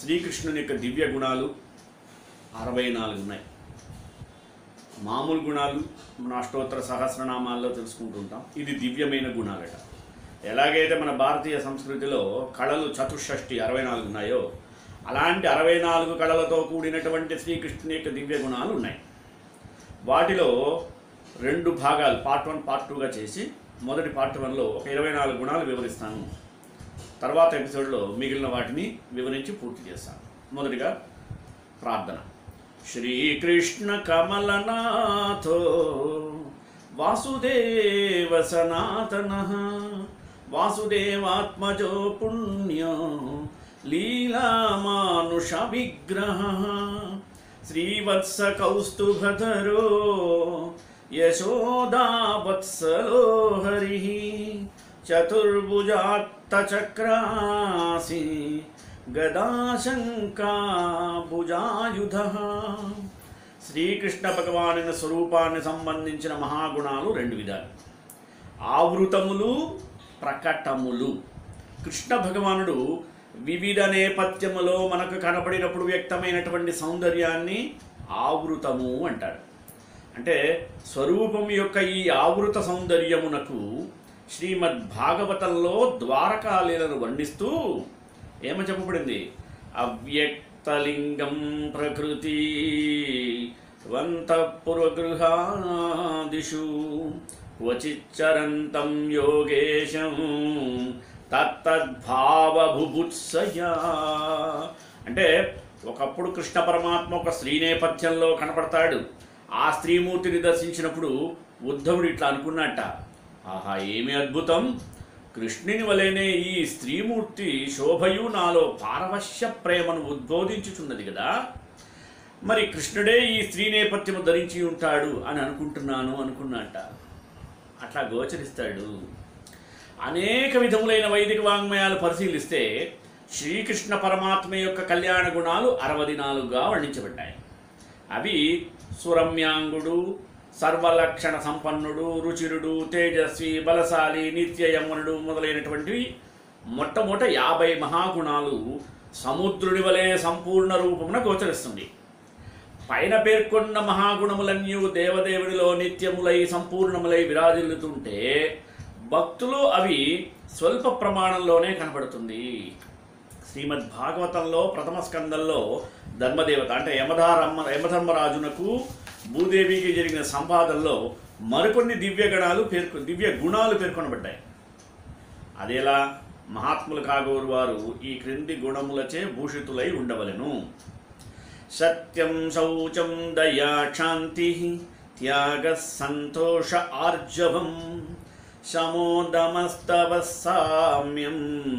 శ్రీకృష్ణుని యొక్క దివ్య గుణాలు అరవై నాలుగు ఉన్నాయి మామూలు గుణాలు మన అష్టోత్తర సహస్రనామాల్లో తెలుసుకుంటుంటాం ఇది దివ్యమైన గుణాలట ఎలాగైతే మన భారతీయ సంస్కృతిలో కళలు చతుషష్ఠి అరవై నాలుగు ఉన్నాయో అలాంటి అరవై నాలుగు కళలతో కూడినటువంటి శ్రీకృష్ణుని యొక్క దివ్య గుణాలు ఉన్నాయి వాటిలో రెండు భాగాలు పార్ట్ వన్ పార్ట్ టూగా చేసి మొదటి పార్ట్ వన్లో ఒక ఇరవై నాలుగు గుణాలు వివరిస్తాను తర్వాత ఎపిసోడ్లో మిగిలిన వాటిని వివరించి పూర్తి చేస్తాను మొదటిగా ప్రార్థన శ్రీకృష్ణ కమలనాథో వాసుదేవ సనాతన వాసుదేవాత్మజో పుణ్యో లీలామానుష విగ్రహ శ్రీవత్స కౌస్తుభధరో యశోదావత్సలో హరి చతుర్భుజాత్తచక్రాసి గదాశంకా భుజాయుధ శ్రీకృష్ణ భగవానుని స్వరూపాన్ని సంబంధించిన మహాగుణాలు రెండు విధాలు ఆవృతములు ప్రకటములు కృష్ణ భగవానుడు వివిధ నేపథ్యములో మనకు కనబడినప్పుడు వ్యక్తమైనటువంటి సౌందర్యాన్ని ఆవృతము అంటారు అంటే స్వరూపం యొక్క ఈ ఆవృత సౌందర్యమునకు శ్రీమద్ భాగవతంలో ద్వారకాలీలను వర్ణిస్తూ ఏమని చెప్పబడింది అవ్యక్తలింగం ప్రకృతి వంతపురగృహాదిషు క్వచిచ్చరంతం యోగేశం తత్తద్భావభుభుత్సయా అంటే ఒకప్పుడు కృష్ణ పరమాత్మ ఒక స్త్రీ నేపథ్యంలో కనపడతాడు ఆ స్త్రీమూర్తిని దర్శించినప్పుడు ఉద్ధవుడు ఇట్లా అనుకున్నట్ట ఆహా ఏమి అద్భుతం కృష్ణుని వలెనే ఈ స్త్రీమూర్తి శోభయు నాలో పారవశ్య ప్రేమను ఉద్బోధించుచున్నది కదా మరి కృష్ణుడే ఈ స్త్రీ నేపథ్యము ధరించి ఉంటాడు అని అనుకుంటున్నాను అనుకున్నట్ట అట్లా గోచరిస్తాడు అనేక విధములైన వైదిక వాంగ్మయాలు పరిశీలిస్తే శ్రీకృష్ణ పరమాత్మ యొక్క కళ్యాణ గుణాలు అరవది నాలుగుగా వర్ణించబడ్డాయి అవి సురమ్యాంగుడు సర్వలక్షణ సంపన్నుడు రుచిరుడు తేజస్వి బలశాలి నిత్యయమునుడు మొదలైనటువంటివి మొట్టమొదట యాభై మహాగుణాలు సముద్రుని వలె సంపూర్ణ రూపమున గోచరిస్తుంది పైన పేర్కొన్న మహాగుణములన్నీ దేవదేవుడిలో నిత్యములై సంపూర్ణములై విరాజిల్లుతుంటే భక్తులు అవి స్వల్ప ప్రమాణంలోనే కనబడుతుంది శ్రీమద్ భాగవతంలో ప్రథమ స్కందంలో ధర్మదేవత అంటే యమధారమ్మ యమధర్మరాజునకు భూదేవికి జరిగిన సంవాదంలో మరికొన్ని దివ్య గణాలు పేర్కొ దివ్య గుణాలు పేర్కొనబడ్డాయి అదేలా మహాత్ములు కాగోరు వారు ఈ క్రింది గుణములచే భూషితులై ఉండవలెను సత్యం శౌచం దయా శాంతి త్యాగ సంతోష ఆర్జవం శమోదమస్తవ సామ్యం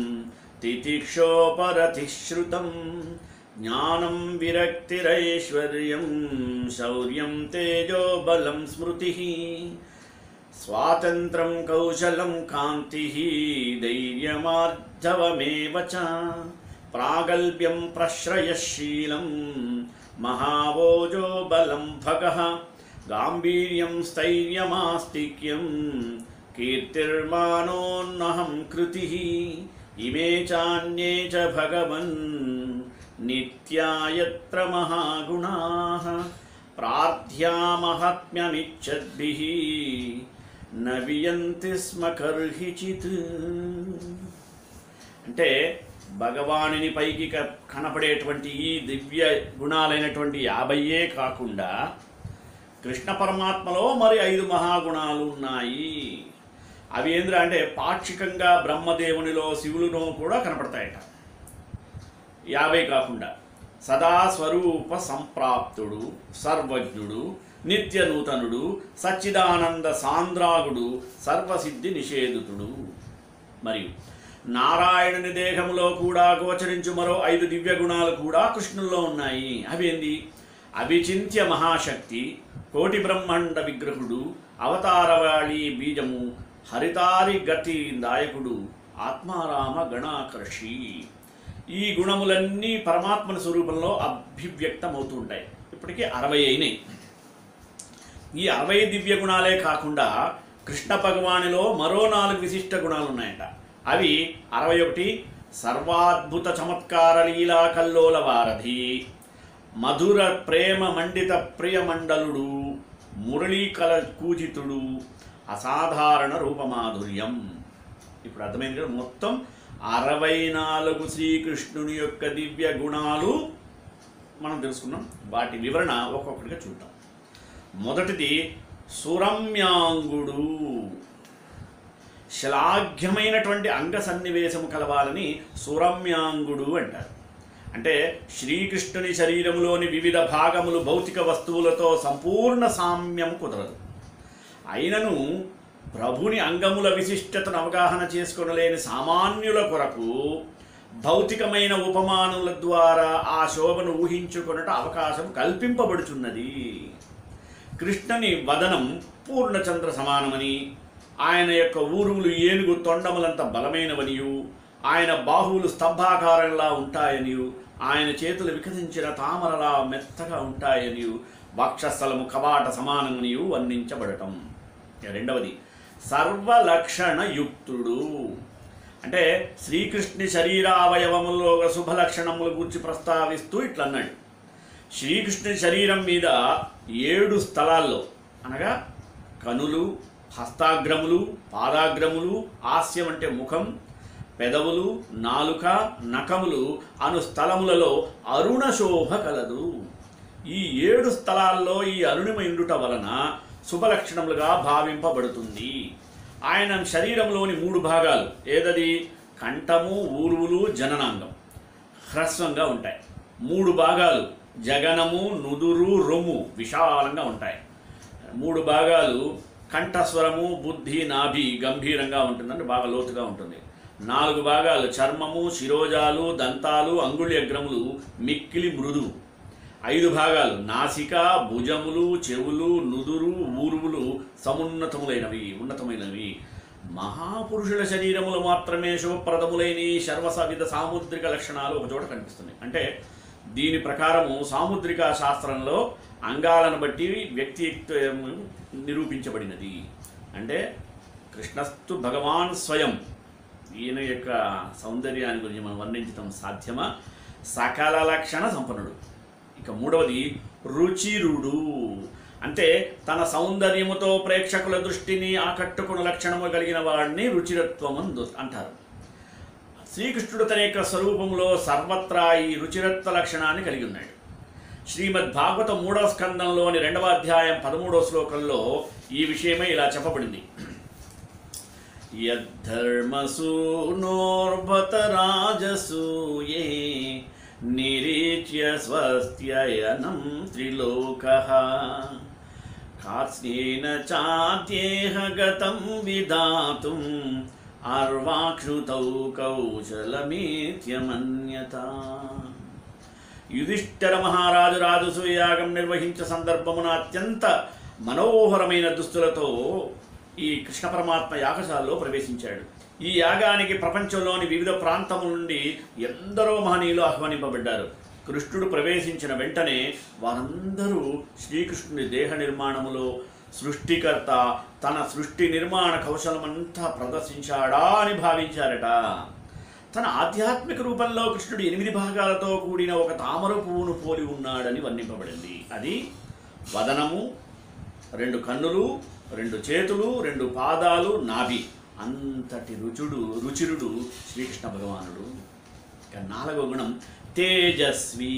తితిక్షోపరతిశ్రుతం జ్ఞానం విరక్తిరైశ్వర్యం శౌర్యం తేజో బలం స్మృతి స్వాతంత్రం కౌశలం కాంతి ధైర్యమార్జవమేవ చ ప్రాగల్భ్యం ప్రశ్రయశీలం మహావోజో బలం భగ గాంభీర్యం స్థైర్యమాస్తిక్యం కీర్తిర్మానోన్నహం కృతి ఇమే చాన్యే చ భగవన్ నిత్యాయత్ర మహాగుణా ప్రార్థ్యామహాత్మ్యమిచ్చద్భిः న వియంతి స్మ కర్హిచిత్ అంటే భగవానుని పైకి క- కనపడేటువంటి ఈ దివ్య గుణాలైనటువంటి యాభైయే కాకుండా కృష్ణ పరమాత్మలో మరి ఐదు మహాగుణాలు ఉన్నాయి అవి ఏంద్ర అంటే పాక్షికంగా బ్రహ్మదేవునిలో శివులునో కూడా కనపడతాయట యాభై కాకుండా సదా స్వరూప సంప్రాప్తుడు సర్వజ్ఞుడు నిత్య నూతనుడు సచ్చిదానంద సాంద్రాగుడు సర్వసిద్ధి నిషేధితుడు మరియు నారాయణుని దేహములో కూడా గోచరించు మరో ఐదు దివ్య గుణాలు కూడా కృష్ణుల్లో ఉన్నాయి అవేంది అవిచింత్య మహాశక్తి కోటి బ్రహ్మాండ విగ్రహుడు అవతారవాళి బీజము హరితారి గతి దాయకుడు ఆత్మారామ గణాకర్షి ఈ గుణములన్నీ పరమాత్మన స్వరూపంలో అభివ్యక్తమవుతూ ఉంటాయి ఇప్పటికీ అరవై అయినాయి ఈ అరవై దివ్య గుణాలే కాకుండా కృష్ణ భగవానిలో మరో నాలుగు విశిష్ట గుణాలు ఉన్నాయట అవి అరవై ఒకటి సర్వాద్భుత చమత్కార లీలా కల్లోల వారధి మధుర ప్రేమ మండిత ప్రియమండలుడు మురళీకల కూజితుడు అసాధారణ రూపమాధుర్యం ఇప్పుడు అర్థమైంది కదా మొత్తం అరవై నాలుగు శ్రీకృష్ణుని యొక్క దివ్య గుణాలు మనం తెలుసుకున్నాం వాటి వివరణ ఒక్కొక్కటిగా చూద్దాం మొదటిది సురమ్యాంగుడు శ్లాఘ్యమైనటువంటి అంగ సన్నివేశము కలవాలని సురమ్యాంగుడు అంటారు అంటే శ్రీకృష్ణుని శరీరములోని వివిధ భాగములు భౌతిక వస్తువులతో సంపూర్ణ సామ్యం కుదరదు అయినను ప్రభుని అంగముల విశిష్టతను అవగాహన చేసుకొనలేని సామాన్యుల కొరకు భౌతికమైన ఉపమానముల ద్వారా ఆ శోభను ఊహించుకొనట అవకాశం కల్పింపబడుచున్నది కృష్ణని వదనం పూర్ణచంద్ర సమానమని ఆయన యొక్క ఊరువులు ఏనుగు తొండములంత బలమైనవనియు ఆయన బాహువులు స్తంభాకారంలా ఉంటాయనియు ఆయన చేతులు వికసించిన తామరలా మెత్తగా ఉంటాయనియు వక్షస్థలము కవాట సమానమనియు వర్ణించబడటం ఇక రెండవది సర్వలక్షణయుక్తుడు అంటే శ్రీకృష్ణుని శరీరావయవములో ఒక శుభ లక్షణముల గురించి ప్రస్తావిస్తూ ఇట్లా అన్నాడు శ్రీకృష్ణుని శరీరం మీద ఏడు స్థలాల్లో అనగా కనులు హస్తాగ్రములు పాదాగ్రములు హాస్యం అంటే ముఖం పెదవులు నాలుక నఖములు అను స్థలములలో అరుణ శోభ కలదు ఈ ఏడు స్థలాల్లో ఈ అరుణిమయుండుట వలన శుభలక్షణములుగా భావింపబడుతుంది ఆయన శరీరంలోని మూడు భాగాలు ఏదది కంఠము ఊరువులు జననాంగం హ్రస్వంగా ఉంటాయి మూడు భాగాలు జగనము నుదురు రొమ్ము విశాలంగా ఉంటాయి మూడు భాగాలు కంఠస్వరము బుద్ధి నాభి గంభీరంగా ఉంటుందంటే బాగా లోతుగా ఉంటుంది నాలుగు భాగాలు చర్మము శిరోజాలు దంతాలు అంగుళ్యగ్రములు మిక్కిలి మృదువు ఐదు భాగాలు నాసిక భుజములు చెవులు నుదురు ఊరువులు సమున్నతములైనవి ఉన్నతమైనవి మహాపురుషుల శరీరములు మాత్రమే శుభప్రదములైన ఈ సర్వసవిధ సాముద్రిక లక్షణాలు ఒక చోట కనిపిస్తున్నాయి అంటే దీని ప్రకారము సాముద్రిక శాస్త్రంలో అంగాలను బట్టి వ్యక్తిత్వం నిరూపించబడినది అంటే కృష్ణస్తు భగవాన్ స్వయం ఈయన యొక్క సౌందర్యాన్ని గురించి మనం వర్ణించడం సాధ్యమా సకల లక్షణ సంపన్నుడు ఇక మూడవది రుచిరుడు అంటే తన సౌందర్యముతో ప్రేక్షకుల దృష్టిని ఆకట్టుకున్న లక్షణము కలిగిన వాడిని రుచిరత్వం అందు- అంటారు శ్రీకృష్ణుడు తన యొక్క స్వరూపంలో సర్వత్రా ఈ రుచిరత్వ లక్షణాన్ని కలిగి ఉన్నాడు శ్రీమద్ భాగవత మూడవ స్కందంలోని రెండవ అధ్యాయం పదమూడవ శ్లోకంలో ఈ విషయమే ఇలా చెప్పబడింది యద్ధర్మసూనోర్భత రాజసూయే నిరీచ్య స్వస్త్యయనం త్రిలోక కార్స్నేన చాద్యేహ గతం విధాతుం అర్వాక్షుతౌ కౌశలమేత్యమన్యత యుధిష్ఠిర మహారాజు రాజసూయాగం నిర్వహించే సందర్భమున అత్యంత మనోహరమైన దుస్తులతో ఈ కృష్ణ పరమాత్మ యాగశాలలో ప్రవేశించాడు ఈ యాగానికి ప్రపంచంలోని వివిధ ప్రాంతముల నుండి ఎందరో మహనీయులు ఆహ్వానింపబడ్డారు కృష్ణుడు ప్రవేశించిన వెంటనే వారందరూ శ్రీకృష్ణుని దేహ నిర్మాణములో సృష్టికర్త తన సృష్టి నిర్మాణ కౌశలమంతా ప్రదర్శించాడా అని భావించారట తన ఆధ్యాత్మిక రూపంలో కృష్ణుడు ఎనిమిది భాగాలతో కూడిన ఒక తామర పువ్వును పోలి ఉన్నాడని వర్ణింపబడింది అది వదనము రెండు కన్నులు రెండు చేతులు రెండు పాదాలు నాభి అంతటి రుచుడు రుచిరుడు శ్రీకృష్ణ భగవానుడు ఇక నాలుగో గుణం తేజస్వి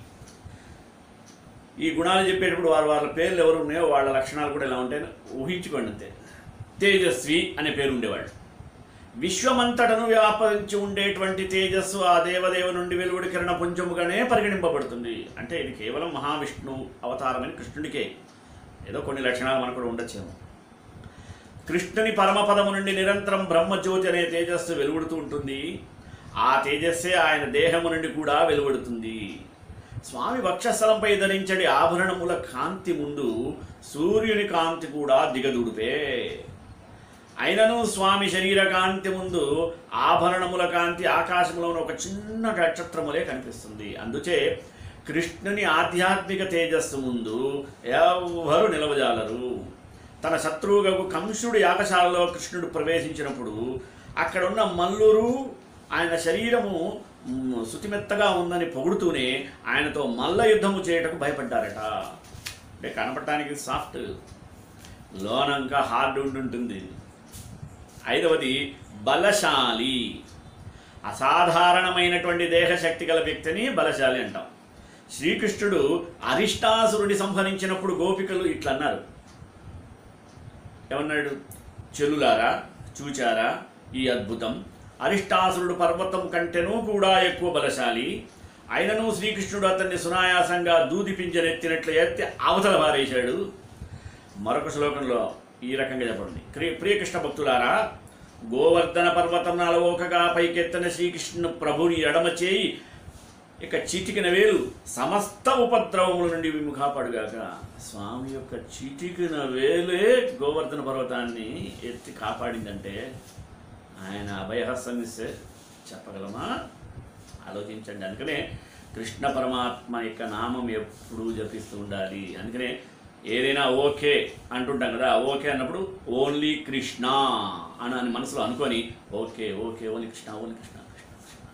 ఈ గుణాలు చెప్పేటప్పుడు వారు వాళ్ళ పేర్లు ఎవరు ఉన్నాయో వాళ్ళ లక్షణాలు కూడా ఎలా ఉంటాయో ఊహించుకోండి అంతే తేజస్వి అనే పేరు ఉండేవాడు విశ్వమంతటను వ్యాపరించి ఉండేటువంటి తేజస్సు ఆ దేవదేవ నుండి వెలువడి కిరణ పుంజముగానే పరిగణింపబడుతుంది అంటే ఇది కేవలం మహావిష్ణు అవతారమైన కృష్ణుడికే ఏదో కొన్ని లక్షణాలు మనకు కూడా ఉండొచ్చేమో కృష్ణుని పరమపదము నుండి నిరంతరం బ్రహ్మజ్యోతి అనే తేజస్సు వెలువడుతూ ఉంటుంది ఆ తేజస్సే ఆయన దేహము నుండి కూడా వెలువడుతుంది స్వామి వక్షస్థలంపై ధరించడి ఆభరణముల కాంతి ముందు సూర్యుని కాంతి కూడా దిగదుడిపే అయినను స్వామి శరీర కాంతి ముందు ఆభరణముల కాంతి ఆకాశంలోని ఒక చిన్న నక్షత్రములే కనిపిస్తుంది అందుచే కృష్ణుని ఆధ్యాత్మిక తేజస్సు ముందు ఎవ్వరు నిలవజాలరు తన శత్రువుగకు కంసుడు యాగశాలలో కృష్ణుడు ప్రవేశించినప్పుడు అక్కడున్న మల్లురు ఆయన శరీరము మ్, శుతిమెత్తగా ఉందని పొగుడుతూనే ఆయనతో మల్ల యుద్ధము చేయటకు భయపడ్డారట అంటే కనపడటానికి సాఫ్ట్ లోనంకా హార్డ్ ఉండుంటుంది ఐదవది బలశాలి అసాధారణమైనటువంటి దేహశక్తి గల వ్యక్తిని బలశాలి అంటాం శ్రీకృష్ణుడు అరిష్టాసురుడి సంహరించినప్పుడు గోపికలు ఇట్లా అన్నారు ఏమన్నాడు చెల్లులారా చూచారా ఈ అద్భుతం అరిష్టాసురుడు పర్వతం కంటేనూ కూడా ఎక్కువ బలశాలి అయినను శ్రీకృష్ణుడు అతన్ని సునాయాసంగా దూది పింజనెత్తినట్లు ఎత్తి అవతల పారేశాడు మరొక శ్లోకంలో ఈ రకంగా చెప్పండి క్రి ప్రియకృష్ణ భక్తులారా గోవర్ధన పర్వతం నలవోకగా పైకెత్తన శ్రీకృష్ణు ప్రభుని ఎడమ చేయి ఇక చిటికిన వేలు సమస్త ఉపద్రవముల నుండి మేము కాపాడుగాక స్వామి యొక్క చిటికిన వేలే గోవర్ధన పర్వతాన్ని ఎత్తి కాపాడిందంటే ఆయన అభయహస్తం ఇస్తే చెప్పగలమా ఆలోచించండి అందుకనే కృష్ణ పరమాత్మ యొక్క నామం ఎప్పుడూ జపిస్తూ ఉండాలి అందుకనే ఏదైనా ఓకే అంటుంటాం కదా ఓకే అన్నప్పుడు ఓన్లీ కృష్ణ అని అని మనసులో అనుకొని okay okay only Krishna only Krishna Krishna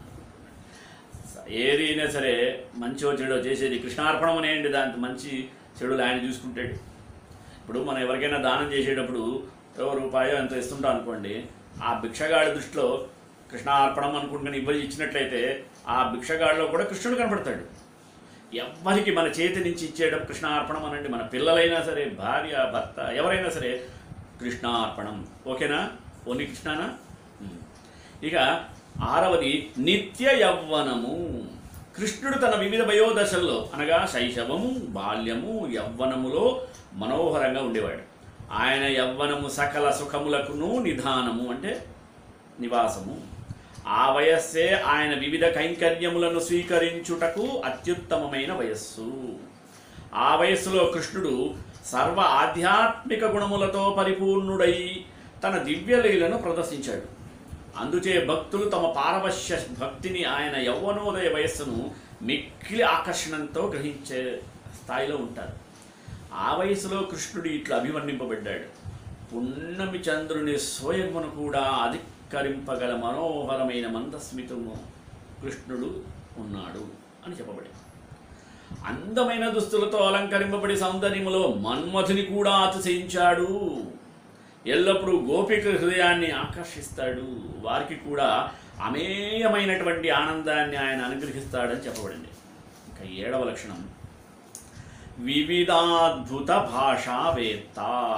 Krishna ఏదైనా సరే మంచో చెడో చేసేది కృష్ణార్పణం అనేయండి దాంతో మంచి చెడులు ఆయన చూసుకుంటాడు ఇప్పుడు మనం ఎవరికైనా దానం చేసేటప్పుడు ఏవో రూపాయో ఎంతో ఇస్తుంటాం అనుకోండి ఆ భిక్షగాడి దృష్టిలో కృష్ణార్పణం అనుకుంటుని ఇవ్వ ఇచ్చినట్లయితే ఆ భిక్షగాడిలో కూడా కృష్ణుడు కనపడతాడు ఎవ్వరికి మన చేతి నుంచి ఇచ్చేయడం కృష్ణార్పణం అనండి మన పిల్లలైనా సరే భార్య భర్త ఎవరైనా సరే కృష్ణార్పణం ఓకేనా ఓన్లీ కృష్ణానా ఉమ్. ఇక ఆరవది నిత్య యవ్వనము కృష్ణుడు తన వివిధ వయోదశల్లో అనగా శైశవము బాల్యము యవ్వనములో మనోహరంగా ఉండేవాడు ఆయన యవ్వనము సకల సుఖములకును నిధానము అంటే నివాసము ఆ వయస్సే ఆయన వివిధ కైంకర్యములను స్వీకరించుటకు అత్యుత్తమమైన వయస్సు ఆ వయస్సులో కృష్ణుడు సర్వ ఆధ్యాత్మిక గుణములతో పరిపూర్ణుడై తన దివ్యలీలను ప్రదర్శించాడు అందుచే భక్తులు తమ పారవశ్య భక్తిని ఆయన యవ్వనోదయ వయస్సును మిక్కిలి ఆకర్షణంతో గ్రహించే స్థాయిలో ఉంటారు ఆ వయసులో కృష్ణుడు ఇట్లా అభివర్ణింపబడ్డాడు పున్నమి చంద్రుని స్వయమును కూడా అధిక్కరింపగల మనోహరమైన మందస్మితము కృష్ణుడు ఉన్నాడు అని చెప్పబడింది అందమైన దుస్తులతో అలంకరింపబడి సౌందర్యములో మన్మథుని కూడా అతిశయించాడు ఎల్లప్పుడూ గోపిక హృదయాన్ని ఆకర్షిస్తాడు వారికి కూడా అమేయమైనటువంటి ఆనందాన్ని ఆయన అనుగ్రహిస్తాడని చెప్పబడింది ఇంకా ఏడవ లక్షణం వివిధాద్భుత భాషావేత్త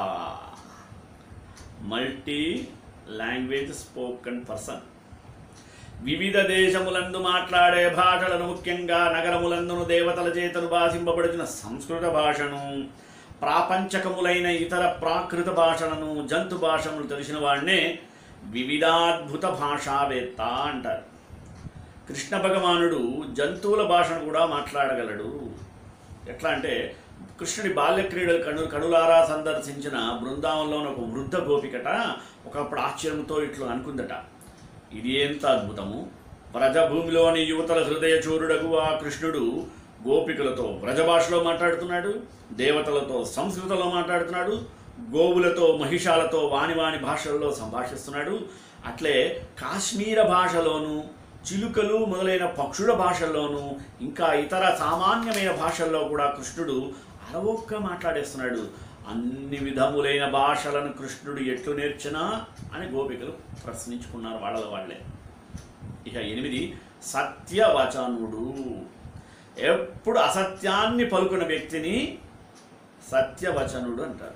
మల్టీ లాంగ్వేజ్ స్పోకన్ పర్సన్ వివిధ దేశములందు మాట్లాడే భాషలను ముఖ్యంగా నగరములందును దేవతల చేతను భాషింపబడుతున్న సంస్కృత భాషను ప్రాపంచకములైన ఇతర ప్రాకృత భాషలను జంతు భాషలను తెలిసిన వాడినే వివిధాద్భుత భాషావేత్త అంటారు కృష్ణ భగవానుడు జంతువుల భాషను కూడా మాట్లాడగలడు ఎట్లా అంటే కృష్ణుడి బాల్య క్రీడలు కను కనులారా సందర్శించిన బృందావనంలోని ఒక వృద్ధ గోపికట ఒకప్పుడు ఆశ్చర్యంతో ఇట్లు అనుకుందట ఇది ఎంత అద్భుతము వ్రజభూమిలోని యువతల హృదయ చూరుడగు ఆ కృష్ణుడు గోపికలతో వ్రజ భాషలో మాట్లాడుతున్నాడు దేవతలతో సంస్కృతంలో మాట్లాడుతున్నాడు గోవులతో మహిషాలతో వాని వాని భాషల్లో సంభాషిస్తున్నాడు అట్లే కాశ్మీర భాషలోను చిలుకలు మొదలైన పక్షుల భాషల్లోనూ ఇంకా ఇతర సామాన్యమైన భాషల్లో కూడా కృష్ణుడు అరవొక్క మాట్లాడేస్తున్నాడు అన్ని విధములైన భాషలను కృష్ణుడు ఎట్లు నేర్చినా అని గోపికలు ప్రశ్నించుకున్నారు వాళ్ళ వాళ్ళే ఇక ఎనిమిది సత్యవచనుడు ఎప్పుడు అసత్యాన్ని పలుకున్న వ్యక్తిని సత్యవచనుడు అంటారు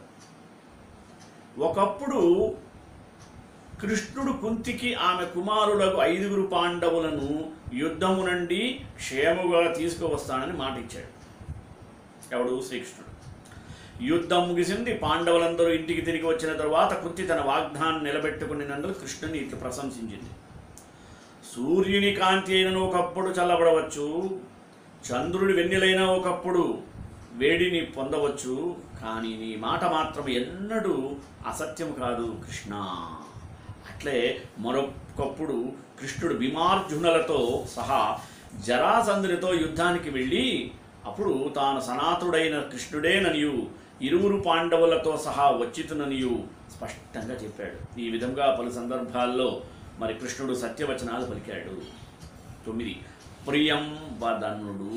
ఒకప్పుడు కృష్ణుడు కుంతికి ఆమె కుమారులకు ఐదుగురు పాండవులను యుద్ధము నుండి క్షేముగా తీసుకువస్తానని మాట ఇచ్చాడు ఎవడు శ్రీకృష్ణుడు యుద్ధం ముగిసింది పాండవులందరూ ఇంటికి తిరిగి వచ్చిన తరువాత కుంతి తన వాగ్దాన్ని నిలబెట్టుకునినందుకు కృష్ణుని ఇట్లు ప్రశంసించింది సూర్యుని కాంతి అయినను ఒకప్పుడు చల్లబడవచ్చు చంద్రుడి వెన్నెలైన ఒకప్పుడు వేడిని పొందవచ్చు కానీ నీ మాట మాత్రం ఎన్నడూ అసత్యం కాదు కృష్ణ అట్లే మరొకప్పుడు కృష్ణుడు భీమార్జునులతో సహా జరాసంధునితో యుద్ధానికి వెళ్ళి అప్పుడు తాను సనాతుడైన కృష్ణుడేననియు ఇరువురు పాండవులతో సహా వచ్చితుననియు స్పష్టంగా చెప్పాడు ఈ విధంగా పలు సందర్భాల్లో మరి కృష్ణుడు సత్యవచనాలు పలికాడు తొమ్మిది ప్రియం వదనుడు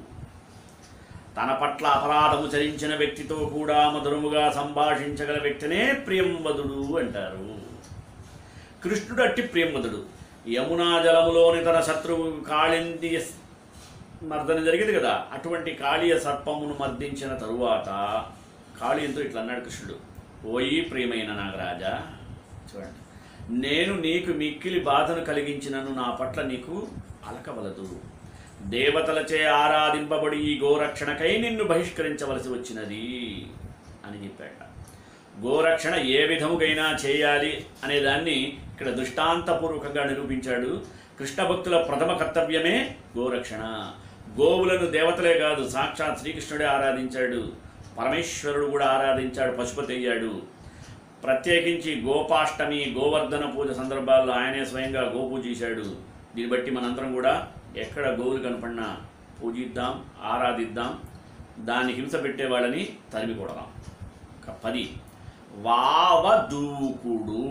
తన పట్ల అపరాధము చరించిన వ్యక్తితో కూడా మధురముగా సంభాషించగల వ్యక్తినే ప్రియంవదుడు అంటారు కృష్ణుడు అట్టి ప్రియంవదుడు యమునా జలములోని తన శత్రువు కాళింది మర్దన జరిగింది కదా అటువంటి కాళీయ సర్పమును మర్దించిన తరువాత కాళీయంతో ఇట్లా అన్నాడు కృష్ణుడు ఓయి ప్రియమైన నాగరాజా చూడండి నేను నీకు మిక్కిలి బాధను కలిగించినను నా పట్ల నీకు అలకవలదు దేవతలచే ఆరాధింపబడి ఈ గోరక్షణకై నిన్ను బహిష్కరించవలసి వచ్చినది అని చెప్పాడు గోరక్షణ ఏ విధముగైనా చేయాలి అనే దాన్ని ఇక్కడ దృష్టాంతపూర్వకంగా నిరూపించాడు కృష్ణ భక్తుల ప్రథమ కర్తవ్యమే గోరక్షణ గోవులను దేవతలే కాదు సాక్షాత్ శ్రీకృష్ణుడే ఆరాధించాడు పరమేశ్వరుడు కూడా ఆరాధించాడు పశుపతి అయ్యాడు ప్రత్యేకించి గోపాష్టమి గోవర్ధన పూజ సందర్భాల్లో ఆయనే స్వయంగా గోపూజ చేశాడు దీన్ని బట్టి మనందరం కూడా ఎక్కడ గోవులు కనపడినా పూజిద్దాం ఆరాధిద్దాం దాన్ని హింస పెట్టేవాళ్ళని తరిమి కొడదాం ఒక పది వావదూకుడు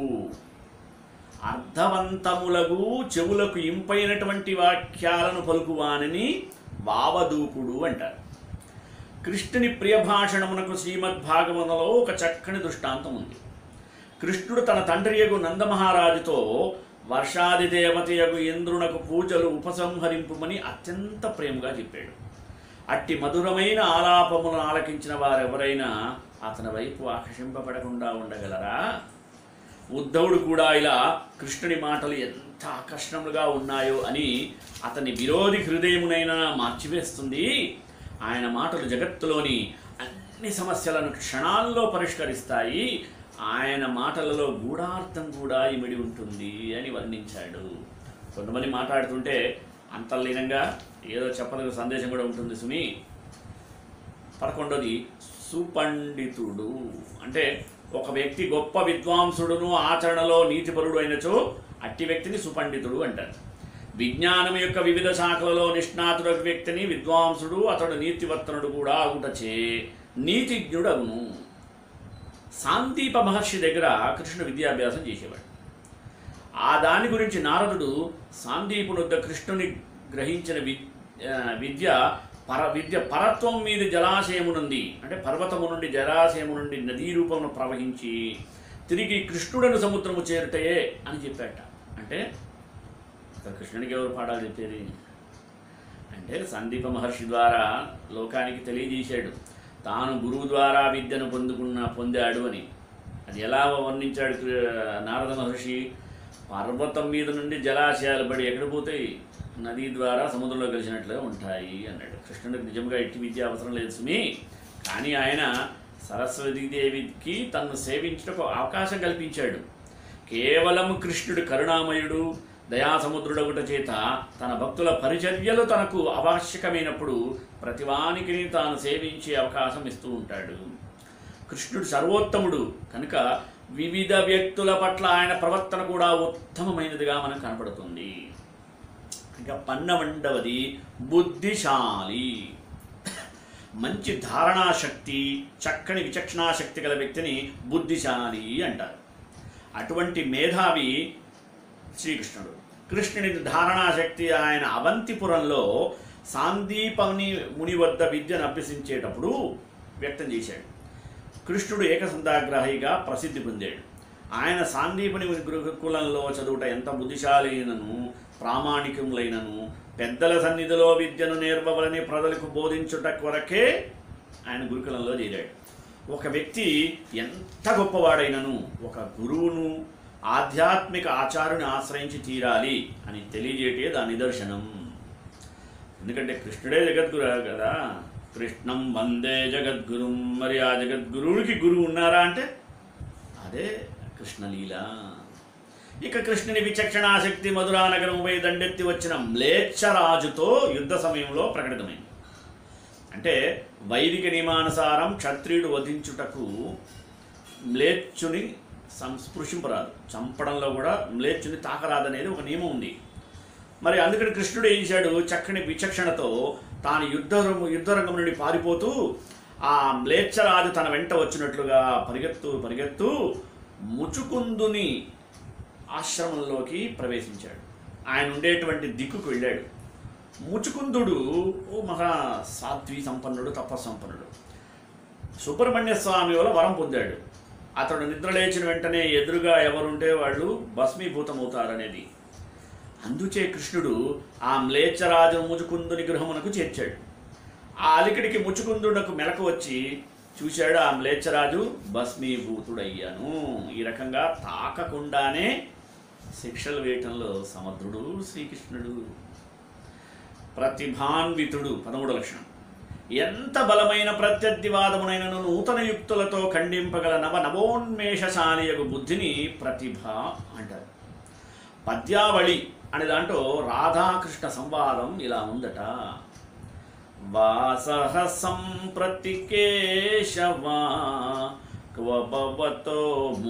అర్థవంతములగు చెవులకు ఇంపైనటువంటి వాక్యాలను పలుకువానని వావదూకుడు అంటారు కృష్ణుని ప్రియభాషణమునకు శ్రీమద్భాగవతంలో ఒక చక్కని దృష్టాంతం ఉంది కృష్ణుడు తన తండ్రియగు నందమహారాజుతో వర్షాది దేవతయగు ఇంద్రునకు పూజలు ఉపసంహరింపుమని అత్యంత ప్రేమగా చెప్పాడు అట్టి మధురమైన ఆలాపములను ఆలకించిన వారెవరైనా అతని వైపు ఆకర్షింపబడకుండా ఉండగలరా ఉద్ధవుడు కూడా ఇలా కృష్ణుని మాటలు ఎంత ఆకర్షణములుగా ఉన్నాయో అని అతని విరోధి హృదయమునైనా మార్చివేస్తుంది ఆయన మాటలు జగత్తులోని అన్ని సమస్యలను క్షణాల్లో పరిష్కరిస్తాయి ఆయన మాటలలో గూఢార్థం కూడా ఇమిడి ఉంటుంది అని వర్ణించాడు కొంతమంది మాట్లాడుతుంటే అంతర్లీనంగా ఏదో చెప్పదగిన సందేశం కూడా ఉంటుంది సుమి పదకొండోది సుపండితుడు అంటే ఒక వ్యక్తి గొప్ప విద్వాంసుడును ఆచరణలో నీతిపరుడు అయినచో అట్టి వ్యక్తిని సుపండితుడు అంటారు విజ్ఞానం యొక్క వివిధ శాఖలలో నిష్ణాతుడు వ్యక్తిని విద్వాంసుడు అతడు నీతివర్తనుడు కూడా అగుటచే నీతిజ్ఞుడు అగును సాందీప మహర్షి దగ్గర కృష్ణుడు విద్యాభ్యాసం చేసేవాడు ఆ దాని గురించి నారదుడు సాందీపుని వద్ద కృష్ణుని గ్రహించిన వి ఆ, విద్య పర విద్య పరత్వం మీద జలాశయమునుంది అంటే పర్వతము నుండి జలాశయము నుండి నదీ రూపమును ప్రవహించి తిరిగి కృష్ణుడను సముద్రము చేరుటయే అని చెప్పాట అంటే అసలు కృష్ణునికి ఎవరు పాడాలి చెప్పేది అంటే సందీప మహర్షి ద్వారా లోకానికి తెలియజేశాడు తాను గురువు ద్వారా విద్యను పొందుకున్న పొందాడు అని అది ఎలా వర్ణించాడు కృ- నారద మహర్షి పర్వతం మీద నుండి జలాశయాలు పడి ఎక్కడ పోతాయి నది ద్వారా సముద్రంలో కలిసినట్లుగా ఉంటాయి అన్నాడు కృష్ణుడికి నిజంగా ఎట్టి విద్య అవసరం లేదు సుమి కానీ ఆయన సరస్వతీదేవికి తన్ను సేవించుటకు అవకాశం కల్పించాడు కేవలం కృష్ణుడు కరుణామయుడు దయాసముద్రుడొకట చేత తన భక్తుల పరిచర్యలు తనకు ఆవశ్యకమైనప్పుడు ప్రతివానికి తాను సేవించే అవకాశం ఇస్తూ ఉంటాడు కృష్ణుడు సర్వోత్తముడు కనుక వివిధ వ్యక్తుల పట్ల ఆయన ప్రవర్తన కూడా ఉత్తమమైనదిగా మనకు కనపడుతుంది ఇంకా పన్నెండవది బుద్ధిశాలి మంచి ధారణా శక్తి చక్కని విచక్షణా శక్తి గల వ్యక్తిని బుద్ధిశాలి అంటారు అటువంటి మేధావి శ్రీకృష్ణుడు కృష్ణుని ధారణా శక్తి ఆయన అవంతిపురంలో సాందీపని ముని వద్ద విద్యను అభ్యసించేటప్పుడు వ్యక్తం చేశాడు కృష్ణుడు ఏకసంధాగ్రాహిగా ప్రసిద్ధి పొందాడు ఆయన సాందీపుని గురుకులంలో చదువుట ఎంత బుద్ధిశాలీనను ప్రామాణికములైనను పెద్దల సన్నిధిలో విద్యను నేర్పవలని ప్రజలకు బోధించుట కొరకే ఆయన గురుకులంలో చేరాడు ఒక వ్యక్తి ఎంత గొప్పవాడైనను ఒక గురువును ఆధ్యాత్మిక ఆచారుని ఆశ్రయించి తీరాలి అని తెలియజేటే దాని నిదర్శనం ఎందుకంటే కృష్ణుడే జగద్గురు కదా కృష్ణం వందే జగద్గురుం మరి ఆ జగద్గురువునికి గురువు ఉన్నారా అంటే అదే కృష్ణలీల ఇక కృష్ణుని విచక్షణాశక్తి మధురానగరంపై దండెత్తి వచ్చిన మ్లేచ్ఛరాజుతో యుద్ధ సమయంలో ప్రకటితమైంది అంటే వైదిక నియమానుసారం క్షత్రియుడు వధించుటకు మ్లేచ్చుని సంస్పృశింపరాదు చంపడంలో కూడా మ్లేచ్చుని తాకరాదనేది ఒక నియమం ఉంది మరి అందుకని కృష్ణుడు ఏం చేశాడు చక్కని విచక్షణతో తాను యుద్ధ యుద్ధరంగం నుండి పారిపోతూ ఆ మ్లేచ్ఛరాజు తన వెంట వచ్చినట్లుగా పరిగెత్తు పరిగెత్తు ముచుకుందుని ఆశ్రమంలోకి ప్రవేశించాడు ఆయన ఉండేటువంటి దిక్కుకు వెళ్ళాడు ముచుకుందుడు ఓ మహా సాత్వి సంపన్నుడు తపస్సంపన్నుడు సుబ్రహ్మణ్య స్వామి వల్ల వరం పొందాడు అతడు నిద్ర లేచిన వెంటనే ఎదురుగా ఎవరుంటే వాళ్ళు భస్మీభూతమవుతారనేది అందుచే కృష్ణుడు ఆ మ్లేచ్చరాజు ముచుకుందుని గృహమునకు చేర్చాడు ఆ అలికిడికి ముచుకుందునకు మెలకు వచ్చి చూశాడు ఆ మ్లేచ్చరాజు భస్మీభూతుడయ్యాను ఈ రకంగా తాకకుండానే శిక్షలు వేయటంలో సమర్థుడు శ్రీకృష్ణుడు ప్రతిభాన్వితుడు పదమూడు లక్షణం ఎంత బలమైన ప్రత్యర్థివాదమునైనను నూతన యుక్తులతో ఖండింపగల నవ నవోన్మేషశాలియగు బుద్ధిని ప్రతిభ అంటారు పద్యావళి అనే దాంట్లో రాధాకృష్ణ సంవాదం ఇలా ఉందట వాసః సంప్రతి కేశవా క్వ భవతో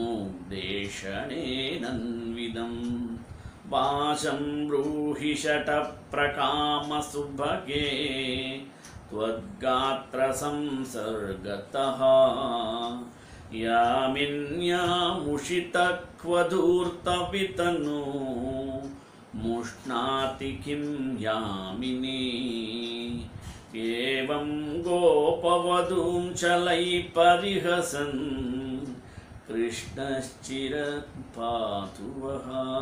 ముగ్ధేషణేనన్విదం వాశం బ్రూహి షట ప్రకామ సుభగే త్వద్గాత్ర సంసర్గతః యామిన్యాముషితక్వధూర్తవితను ముష్ణాతి కిం యామిని ఏవం గోపవధూం చలై పరిహసన్ కృష్ణశ్చిర పాతువః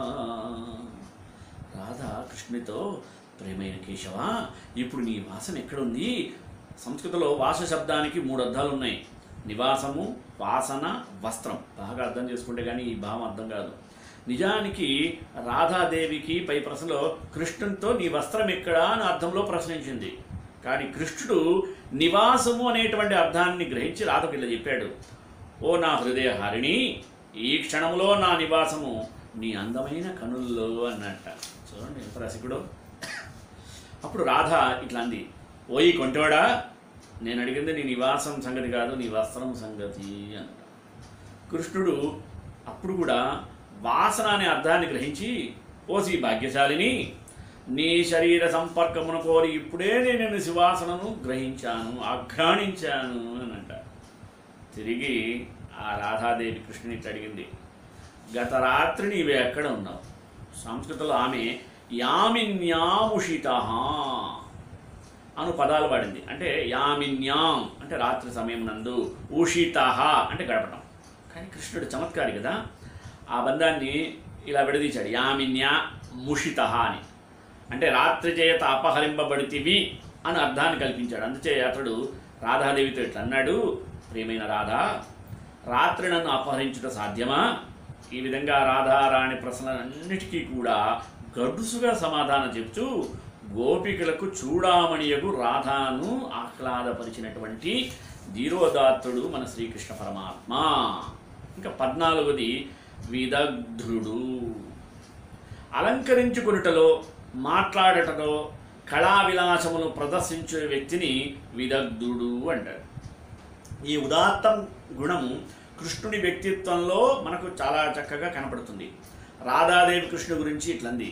రాధా కృష్ణునితో ప్రేమైన కేశవ ఇప్పుడు నీ వాసన ఎక్కడుంది సంస్కృతంలో వాస శబ్దానికి మూడు అర్థాలు ఉన్నాయి నివాసము వాసన వస్త్రం బాగా అర్థం చేసుకుంటే కానీ ఈ భావం అర్థం కాదు నిజానికి రాధాదేవికి పై ప్రశ్నలో కృష్ణునితో నీ వస్త్రం ఎక్కడా అని అర్థంలో ప్రశ్నించింది కానీ కృష్ణుడు నివాసము అనేటువంటి అర్థాన్ని గ్రహించి రాధకు ఇలా చెప్పాడు ఓ నా హృదయ హరిణి ఈ క్షణంలో నా నివాసము నీ అందమైన కనుల్లో అన్నట్ట చూడండి ఎంత రసికుడు అప్పుడు రాధ ఇట్లా అంది ఓయి కొంటోడా నేను అడిగింది నీ నివాసం సంగతి కాదు నీ వస్త్రం సంగతి అన్నట కృష్ణుడు అప్పుడు కూడా వాసన అనే అర్థాన్ని గ్రహించి ఓసి భాగ్యశాలిని నీ శరీర సంపర్కమును కోరి ఇప్పుడే నేను శివాసనను గ్రహించాను ఆఘ్రాణించాను అని అంటారు తిరిగి ఆ రాధాదేవి కృష్ణుని ఇట్లా అడిగింది గత రాత్రి నీవు ఎక్కడ ఉన్నావు సంస్కృతంలో ఆమె యామిన్యాముషిత అను పదాలు వాడింది అంటే యామిన్యాం అంటే రాత్రి సమయం నందు ఉషిత అంటే గడపటం కానీ కృష్ణుడు చమత్కారి కదా ఆ బంధాన్ని ఇలా విడదీశాడు యామిన్యా ముషిత అని అంటే రాత్రి చేత అపహరింపబడితివి అని అర్థాన్ని కల్పించాడు అందుచే అతడు రాధాదేవితో ఇట్లా అన్నాడు ప్రియమైన రాధా రాత్రి నన్ను అపహరించుట సాధ్యమా ఈ విధంగా రాధారాణి ప్రశ్నలన్నిటికీ కూడా గడుసుగా సమాధానం చెప్తూ గోపికలకు చూడామణియగు రాధాను ఆహ్లాదపరిచినటువంటి ధీరోదాత్తుడు మన శ్రీకృష్ణ పరమాత్మ ఇంకా పద్నాలుగోది విదగ్ధుడు అలంకరించుకొనుటలో మాట్లాడటలో కళా విలాసమును ప్రదర్శించే వ్యక్తిని విదగ్ధుడు అంటారు ఈ ఉదాత్తం గుణము కృష్ణుడి వ్యక్తిత్వంలో మనకు చాలా చక్కగా కనపడుతుంది రాధాదేవి కృష్ణుడి గురించి ఇట్లంది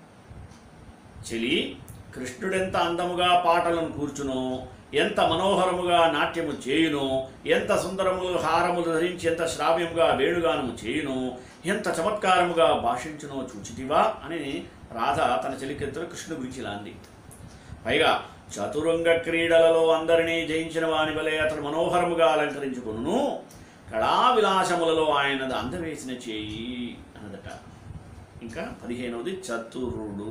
చెలి కృష్ణుడెంత అందముగా పాటలను కూర్చునో ఎంత మనోహరముగా నాట్యము చేయునో ఎంత సుందరములు హారములు ధరించి ఎంత శ్రావ్యముగా వేణుగానము చేయునో ఎంత చమత్కారముగా భాషించునో చూచితివా అని రాధ తన చెలికెత్తులు కృష్ణుడి గురించి ఇలా అంది పైగా చతురంగ క్రీడలలో అందరినీ జయించిన వాని వలె అతడు మనోహరముగా అలంకరించుకును కళా విలాసములలో ఆయనది అందవేసిన చేయి అన్నదట ఇంకా పదిహేనవది చతురుడు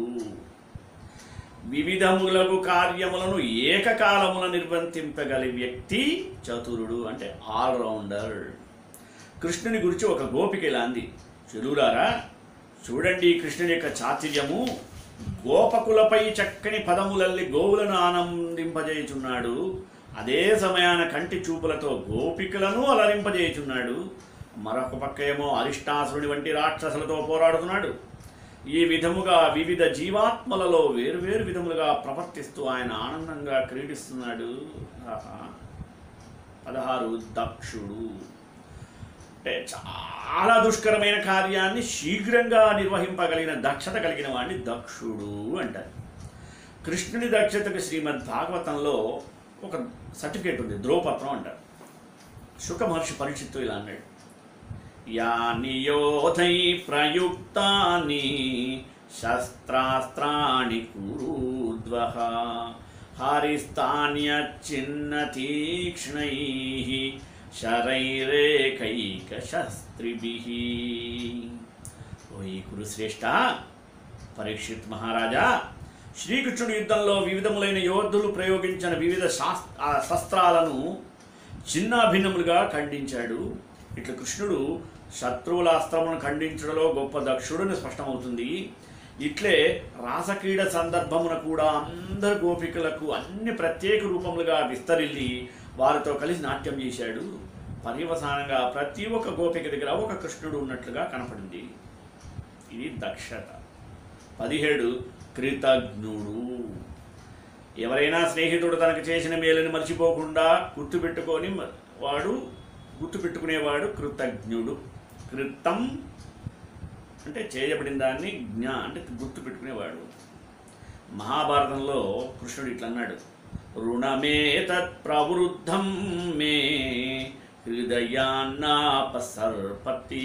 వివిధములకు కార్యములను ఏకకాలమున నిర్వర్తింపగలి వ్యక్తి చతురుడు అంటే ఆల్రౌండర్ కృష్ణుని గురించి ఒక గోపిక ఇలా అంది చెలురారా చూడండి కృష్ణుని యొక్క చాతుర్యము గోపకులపై చక్కని పదములల్లి గోవులను ఆనందింపజేయుచున్నాడు అదే సమయాన కంటి చూపులతో గోపికలను అలరింపజేయుచున్నాడు మరొక పక్క ఏమో అరిష్టాసురుని వంటి రాక్షసులతో పోరాడుతున్నాడు ఈ విధముగా వివిధ జీవాత్మలలో వేరువేరు విధములుగా ప్రవర్తిస్తూ ఆయన ఆనందంగా క్రీడిస్తున్నాడు ఆహా. పదహారు దక్షుడు అంటే చాలా దుష్కరమైన కార్యాన్ని శీఘ్రంగా నిర్వహింపగలిగిన దక్షత కలిగిన వాడిని దక్షుడు అంటారు కృష్ణుని దక్షతకు శ్రీమద్ భాగవతంలో ఒక సర్టిఫికేట్ ఉంది ధ్రువపత్రం అంటారు శుక మహర్షి పరీక్షిత్తు ఇలా అన్నాడు యాని యోధై ప్రయుక్తాని శస్త్రాస్త్రాణి కురూద్వః హరిస్తాన్యచ్చిన్న తీక్ష్ణై శరైరేకైక శస్త్రిభిః ఓ ఈ కురుశ్రేష్ఠ పరీక్షిత్ మహారాజా శ్రీకృష్ణుడి యుద్ధంలో వివిధములైన యోధులు ప్రయోగించిన వివిధ శాస్ ఆ శస్త్రాలను చిన్నాభిన్నములుగా ఖండించాడు ఇట్లా కృష్ణుడు శత్రువుల అస్త్రములను ఖండించడంలో గొప్ప దక్షుడని స్పష్టమవుతుంది ఇట్లే రాసక్రీడ సందర్భమున కూడా అందరు గోపికలకు అన్ని ప్రత్యేక రూపములుగా విస్తరిల్లి వారితో కలిసి నాట్యం చేశాడు పర్యవసానంగా ప్రతి ఒక్క గోపిక దగ్గర ఒక కృష్ణుడు ఉన్నట్లుగా కనపడింది ఇది దక్షత పదిహేడు కృతజ్ఞుడు ఎవరైనా స్నేహితుడు తనకు చేసిన మేలుని మర్చిపోకుండా గుర్తుపెట్టుకొని మ- వాడు గుర్తుపెట్టుకునేవాడు కృతజ్ఞుడు కృతం అంటే చేయబడిన దాన్ని జ్ఞ అంటే గుర్తుపెట్టుకునేవాడు మహాభారతంలో కృష్ణుడు ఇట్లా అన్నాడు రుణమే తత్ ప్రవృద్ధం మే హృదయాన్నాపసర్పతి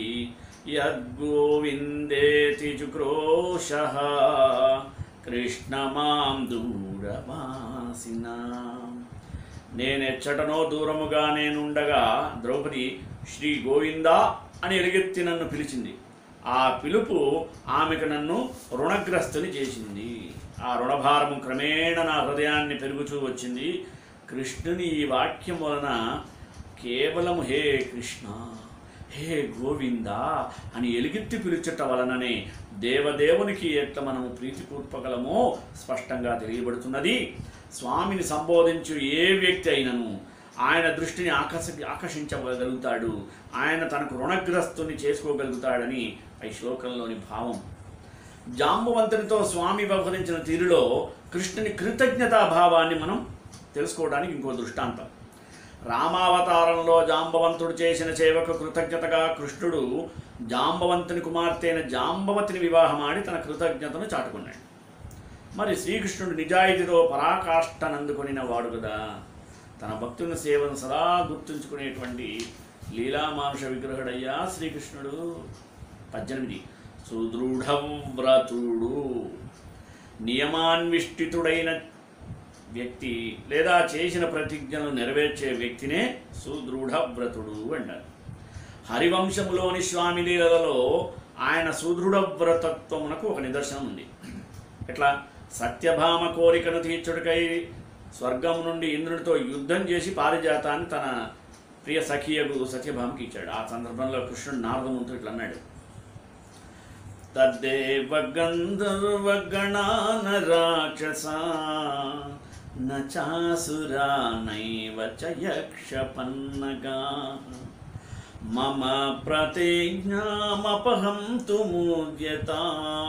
యద్గోవిందేతి చుక్రోశ కృష్ణ మాం దూరవాసిన నేనెచ్చటనో దూరముగా నేనుండగా ద్రౌపది శ్రీ గోవిందా అని ఎలుగెత్తి నన్ను పిలిచింది ఆ పిలుపు ఆమెకు నన్ను రుణగ్రస్తుని చేసింది ఆ రుణభారము క్రమేణ నా హృదయాన్ని పెరుగుతూ వచ్చింది కృష్ణుని ఈ వాక్యం వలన కేవలం హే కృష్ణ హే గోవిందా అని ఎలుగెత్తి పిలుచుట వలననే దేవదేవునికి ఎట్లా మనము ప్రీతిపూర్పగలమో స్పష్టంగా తెలియబడుతున్నది స్వామిని సంబోధించు ఏ వ్యక్తి అయినను ఆయన దృష్టిని ఆకర్ష ఆకర్షించగలుగుతాడు ఆయన తనకు రుణగ్రస్తుని చేసుకోగలుగుతాడని ఈ శ్లోకంలోని భావం జాంబవంతునితో స్వామి వ్యవహరించిన తీరులో కృష్ణుని కృతజ్ఞతా భావాన్ని మనం తెలుసుకోవడానికి ఇంకో దృష్టాంతం రామావతారంలో జాంబవంతుడు చేసిన సేవకు కృతజ్ఞతగా కృష్ణుడు జాంబవంతుని కుమార్తె అయిన జాంబవతిని వివాహమాడి తన కృతజ్ఞతను చాటుకున్నాడు మరి శ్రీకృష్ణుడు నిజాయితీతో పరాకాష్ఠనందుకొనిన వాడు కదా తన భక్తుని సేవను సదా గుర్తుంచుకునేటువంటి లీలామానుష విగ్రహుడయ్యా శ్రీకృష్ణుడు పద్దెనిమిది సుదృఢవ్రతుడు నియమాన్విష్టితుడైన వ్యక్తి లేదా చేసిన ప్రతిజ్ఞను నెరవేర్చే వ్యక్తినే సుదృఢవ్రతుడు అంటారు హరివంశములోని స్వామి లీలలలో ఆయన సుదృఢ వ్రతత్వమునకు ఒక నిదర్శనం ఉంది ఎట్లా సత్యభామ కోరికను తీర్చుడికై స్వర్గం నుండి ఇంద్రుడితో యుద్ధం చేసి పారిజాతాన్ని తన ప్రియ సఖియగు సత్యభామకి ఇచ్చాడు ఆ సందర్భంలో కృష్ణుడు నారదమునితో ఇట్లా అన్నాడు తద్దేవ గంధర్వగణాన రాక్షసా న చాసురా నైవ చ యక్షపన్నగా మమ ప్రతిజ్ఞామపహం తు మూద్యతా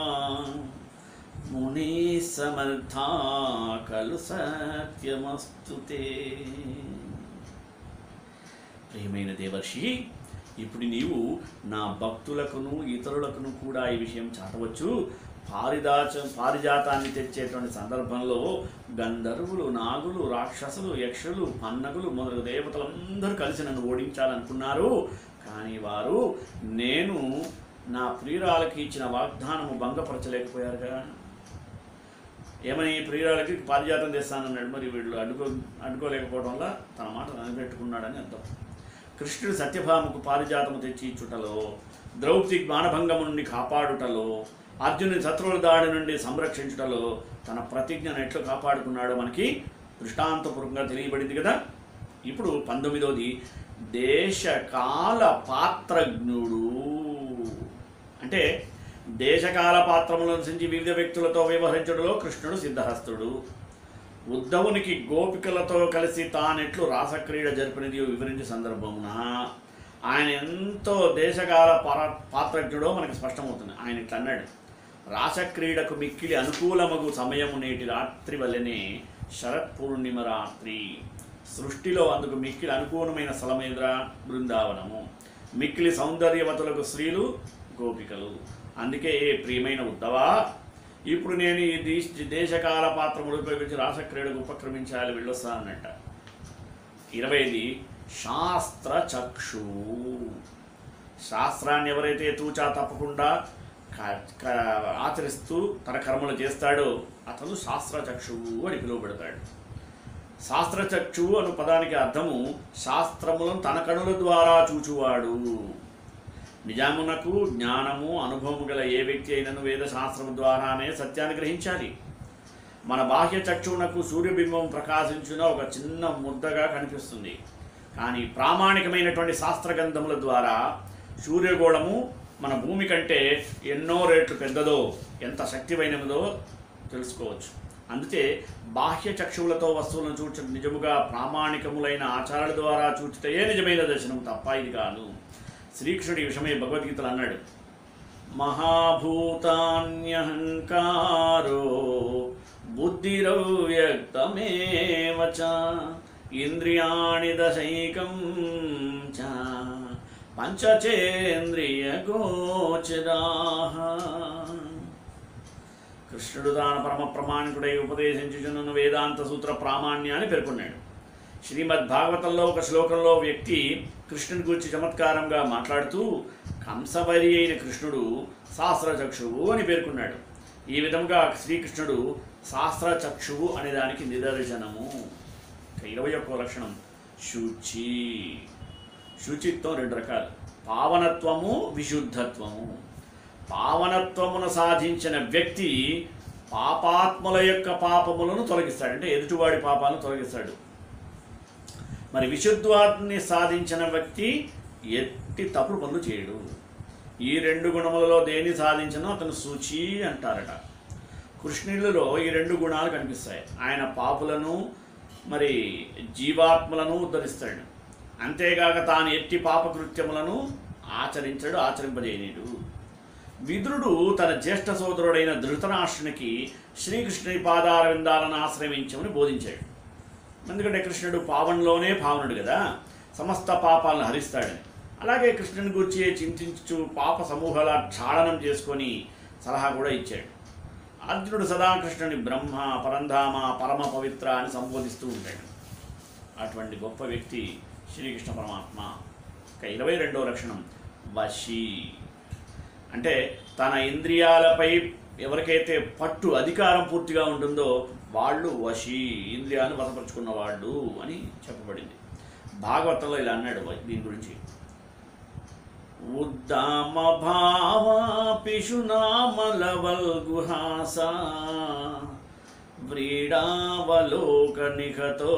ముని సమర్థా ఖలు సత్యమస్తు తే ప్రియమైన దేవర్షి ఇప్పుడు నీవు నా భక్తులకును ఇతరులకును కూడా ఈ విషయం చాటవచ్చు పారిదాచ పారిజాతాన్ని తెచ్చేటువంటి సందర్భంలో గంధర్వులు నాగులు రాక్షసులు యక్షులు పన్నగులు మొదలగు దేవతలందరూ కలిసి నన్ను ఓడించాలనుకున్నారు కానీ వారు నేను నా ప్రియురాలకి ఇచ్చిన వాగ్దానము భంగపరచలేకపోయారుగా ఏమని ప్రియురాలకి పారిజాతం తెస్తానన్నాడు మరి వీళ్ళు అడ్డుకో అడ్డుకోలేకపోవడం వల్ల తన మాట నిలబెట్టుకున్నాడని అర్థం కృష్ణుడు సత్యభామకు పారిజాతము తెచ్చి ఇచ్చుటలో ద్రౌపది జ్ఞానభంగము నుండి కాపాడుటలో అర్జునుని శత్రువుల దాడి నుండి సంరక్షించుటలో తన ప్రతిజ్ఞను ఎట్లు కాపాడుకున్నాడో మనకి దృష్టాంతపూర్వకంగా తెలియబడింది కదా ఇప్పుడు పంతొమ్మిదవది దేశకాల పాత్రజ్ఞుడు అంటే దేశకాల పాత్రములను అనుసరించి వివిధ వ్యక్తులతో వ్యవహరించడంలో కృష్ణుడు సిద్ధహస్తుడు ఉద్ధవునికి గోపికలతో కలిసి తానెట్లు రాసక్రీడ జరిపినది వివరించే సందర్భమున ఆయన ఎంతో దేశకాల పర పాత్రజ్ఞుడో మనకు స్పష్టమవుతుంది ఆయన ఇట్లా అన్నాడు రాసక్రీడకు మిక్కిలి అనుకూలమగు సమయము నేటి రాత్రి వల్లనే శరత్ పూర్ణిమ రాత్రి సృష్టిలో అందుకు మిక్కిలి అనుకూలమైన స్థలమేంద్ర బృందావనము మిక్కిలి సౌందర్యవతులకు స్త్రీలు గోపికలు అందుకే ఏ ప్రియమైన ఉద్దవా ఇప్పుడు నేను ఈ దేశ దేశకాల పాత్రములు ఉపయోగించి రాసక్రీడకు ఉపక్రమించాలి వెళ్ళొస్తానన్నట్ట ఇరవైది శాస్త్ర చక్షు శాస్త్రాన్ని ఎవరైతే తూచా తప్పకుండా క- క- ఆచరిస్తూ తన కర్మలు చేస్తాడో అతను శాస్త్రచక్షువు అని పిలువబడతాడు శాస్త్రచక్షువు అను పదానికి అర్థము శాస్త్రములను తన కనుల ద్వారా చూచువాడు నిజామునకు జ్ఞానము అనుభవము గల ఏ వ్యక్తి అయినను వేద శాస్త్రము ద్వారానే సత్యాన్ని గ్రహించాలి మన బాహ్య చక్షువునకు సూర్యబింబం ప్రకాశించిన ఒక చిన్న ముద్దగా కనిపిస్తుంది కానీ ప్రామాణికమైనటువంటి శాస్త్రగ్రంథముల ద్వారా సూర్యగోళము మన భూమి కంటే ఎన్నో రేట్లు పెద్దదో ఎంత శక్తివైనదో తెలుసుకోవచ్చు అందుకే బాహ్య చక్షువులతో వస్తువులను చూచడం నిజముగా ప్రామాణికములైన ఆచారాల ద్వారా చూచితే నిజమైన దర్శనం తప్ప ఇది కాదు శ్రీకృష్ణుడి ఈ విషయమై భగవద్గీతలు అన్నాడు మహాభూతాన్యహంకారో బుద్ధిరవ్యక్తమేవ చ ఇంద్రియాణి దశైకం చ పంచచేంద్రియ గోచరాహ కృష్ణుడు తాన పరమ ప్రమాణికుడై ఉపదేశించుచున్న వేదాంత సూత్ర ప్రామాణ్యాన్ని పేర్కొన్నాడు శ్రీమద్ భాగవతంలో ఒక శ్లోకంలో వ్యక్తి కృష్ణుని గురించి చమత్కారంగా మాట్లాడుతూ కంసవరి అయిన కృష్ణుడు శాస్త్రచక్షువు అని పేర్కొన్నాడు ఈ విధంగా శ్రీకృష్ణుడు శాస్త్రచక్షువు అనే దానికి నిదర్శనము ఇక ఇరవై ఒక్క లక్షణం శుచి శుచిత్వం రెండు రకాలు పావనత్వము విశుద్ధత్వము పావనత్వమును సాధించిన వ్యక్తి పాపాత్ముల యొక్క పాపములను తొలగిస్తాడు అంటే ఎదుటివాడి పాపాలను తొలగిస్తాడు మరి విశుద్ధాన్ని సాధించిన వ్యక్తి ఎట్టి తప్పుడు పనులు చేయడు ఈ రెండు గుణములలో దేని సాధించినా అతను శుచి అంటారట కృష్ణులలో ఈ రెండు గుణాలు కనిపిస్తాయి ఆయన పాపులను మరి జీవాత్మలను ఉద్ధరిస్తాడు అంతేగాక తాను ఎట్టి పాపకృత్యములను ఆచరించడు ఆచరింపజేయనీడు విదురుడు తన జ్యేష్ఠ సోదరుడైన ధృతరాష్ట్రునికి శ్రీకృష్ణుని పాదార విందాలను ఆశ్రయించమని బోధించాడు ఎందుకంటే కృష్ణుడు పావనలోనే పావనుడు కదా సమస్త పాపాలను హరిస్తాడని అలాగే కృష్ణుని గురించి చింతించు పాప సమూహాల క్షాళనం చేసుకొని సలహా కూడా ఇచ్చాడు అర్జునుడు సదా కృష్ణుని బ్రహ్మ పరంధామ పరమ పవిత్ర అని సంబోధిస్తూ ఉంటాడు అటువంటి గొప్ప వ్యక్తి శ్రీకృష్ణ పరమాత్మ ఇక ఇరవై రెండవ లక్షణం వశి అంటే తన ఇంద్రియాలపై ఎవరికైతే పట్టు అధికారం పూర్తిగా ఉంటుందో వాళ్ళు వశి ఇంద్రియాలను వశపరుచుకున్న వాళ్ళు అని చెప్పబడింది భాగవతంలో ఇలా అన్నాడు దీని గురించి ఉద్దామ భావాపిషునామలవల్గుహాస వ్రీడావలోక నిఖతో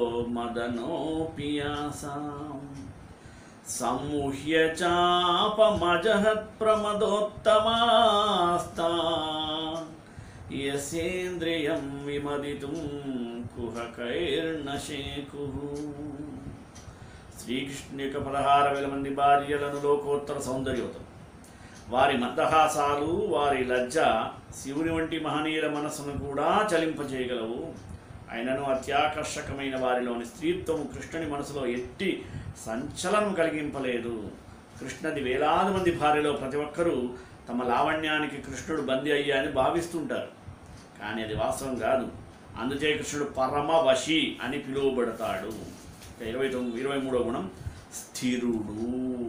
మదనోపియాసాం సమ్ముహ్య చాపమజహత్ ప్రమదోత్తమాస్తా యసేంద్రియం విమదితుం కుహకైర్నశేకు శ్రీకృష్ణుని యొక్క పదహారు వేల మంది భార్యలను లోకోత్తర సౌందర్యవతం వారి మందహాసాలు వారి లజ్జ శివుని వంటి మహనీయుల మనస్సును కూడా చలింపజేయగలవు ఆయనను అత్యాకర్షకమైన వారిలోని స్త్రీత్వము కృష్ణుని మనసులో ఎట్టి సంచలనం కలిగింపలేదు కృష్ణది వేలాది మంది భార్యలో ప్రతి ఒక్కరూ తమ లావణ్యానికి కృష్ణుడు బందీ అయ్యా అని భావిస్తుంటారు కానీ అది వాస్తవం కాదు అందుచే కృష్ణుడు పరమ వశి అని పిలువబడతాడు ఇక ఇరవై తొమ్మిది ఇరవై మూడో గుణం స్థిరుడు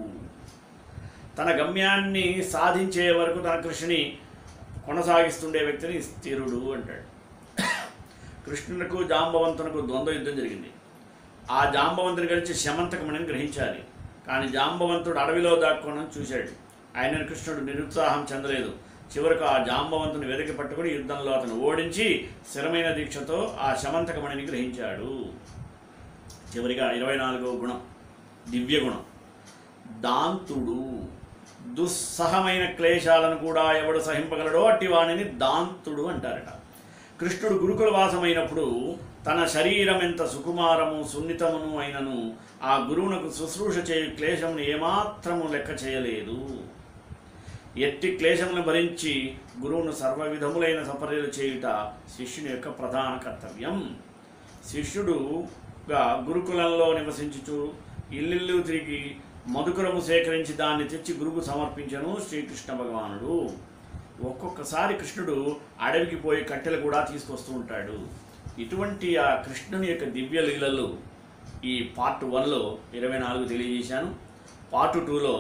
తన గమ్యాన్ని సాధించే వరకు తన కృషిని కొనసాగిస్తుండే వ్యక్తిని స్థిరుడు అంటాడు కృష్ణునకు జాంబవంతునకు ద్వంద్వ యుద్ధం జరిగింది ఆ జాంబవంతుని కలిసి శమంతకమని గ్రహించాలి కానీ జాంబవంతుడు అడవిలో దాక్కోనని చూశాడు ఆయనను కృష్ణుడు నిరుత్సాహం చెందలేదు చివరకు ఆ జాంబవంతుని వెతికి పట్టుకుని యుద్ధంలో అతను ఓడించి స్థిరమైన దీక్షతో ఆ శమంతకమణిని గ్రహించాడు చివరిగా ఇరవై నాలుగవ గుణం దివ్య గుణం దాంతుడు దుస్సహమైన క్లేశాలను కూడా ఎవడు సహింపగలడో అట్టి వాణిని దాంతుడు అంటారట కృష్ణుడు గురుకుల వాసమైనప్పుడు తన శరీరం ఎంత సుకుమారము సున్నితమును అయినను ఆ గురువునకు శుశ్రూష చేయు క్లేశమును ఏమాత్రము లెక్క చేయలేదు ఎట్టి క్లేశమును భరించి గురువును సర్వవిధములైన సపర్యలు చేయుట శిష్యుని యొక్క ప్రధాన కర్తవ్యం శిష్యుడుగా గురుకులంలో నివసించుచు ఇల్లిల్లు తిరిగి మధుకరము సేకరించి దాన్ని తెచ్చి గురువుకు సమర్పించను శ్రీకృష్ణ భగవానుడు ఒక్కొక్కసారి కృష్ణుడు అడవికి పోయి కట్టెలు కూడా తీసుకొస్తూ ఉంటాడు ఇటువంటి ఆ కృష్ణుని యొక్క దివ్య లీలలు ఈ పార్ట్ వన్లో ఇరవై నాలుగు తెలియజేశాను పార్ట్ టూలో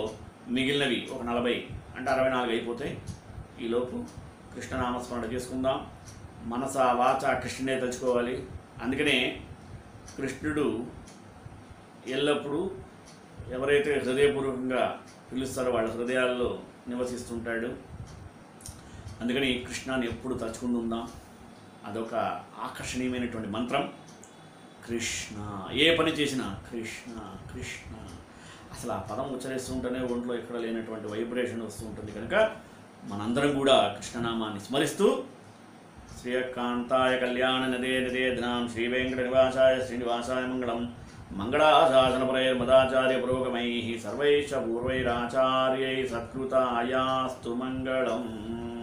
మిగిలినవి ఒక నలభై అంటే అరవై నాలుగు అయిపోతాయి ఈలోపు కృష్ణనామస్మరణ చేసుకుందాం మనస వాచ కృష్ణుడే తలుచుకోవాలి అందుకనే కృష్ణుడు ఎల్లప్పుడూ ఎవరైతే హృదయపూర్వకంగా పిలుస్తారో వాళ్ళ హృదయాల్లో నివసిస్తుంటాడు అందుకని కృష్ణాన్ని ఎప్పుడు తలుచుకుంటూ ఉందాం అదొక ఆకర్షణీయమైనటువంటి మంత్రం కృష్ణ ఏ పని చేసినా కృష్ణ కృష్ణ అసలు ఆ పదం ఉచ్చరిస్తుంటేనే ఒంట్లో ఎక్కడ లేనటువంటి వైబ్రేషన్ వస్తూ ఉంటుంది కనుక మనందరం కూడా కృష్ణనామాన్ని స్మరిస్తూ శ్రీయకాంతాయ కళ్యాణ నదే నదే ధనాం శ్రీ వెంకట నివాసాయ శ్రీనివాసాయ మంగళం మంగళాశాసనపరైర్మదాచార్య పురోగమై సర్వైశ్చ పూర్వైరాచార్యై సత్కృతాయాస్తు మంగళం